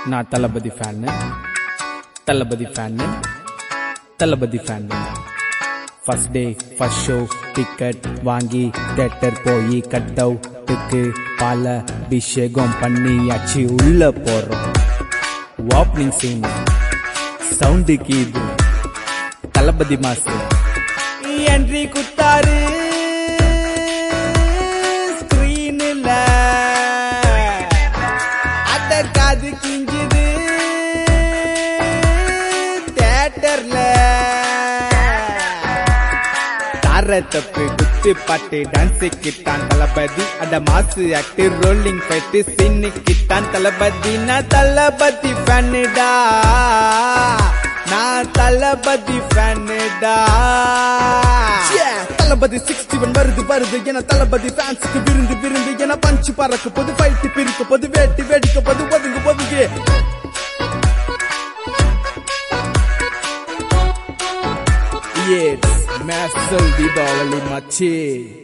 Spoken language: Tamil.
நான் Thalapathy fan Thalapathy fan Thalapathy fan first day first show ticket வாங்கி தேட்டர் போய் கட் அவுட்டுக்கு பால அபிஷேகம் பண்ணியாச்சு உள்ள போறோம் ஓப்பனிங் சீன் சவுண்டுக்கு இது தளபதி மாசு என்ட்ரி குத்தாரு ஸ்கிரீன்ல அட காது கிஞ்சுது தேட்டர்ல தார தப்பு குத்து பாட்டு டான்ஸ் கிட்டான் தளபதி அட mass act rolling fight scene கிட்டான் தளபதி நான் தளபதி ஃபேனுடா நான் தளபதி ஃபேனுடா தளபதி சிக்ஸ்டி ஒன் வருது வருது என தளபதி ஃபேன்ஸுக்கு விருந்து விருந்து என பஞ்சு பறக்க போது ஃபைட்டு பிரிக்க போது வேட்டி வெடிக்க போது ஒதுங்கு ஒதுங்கு It's Master Deepavali Machi.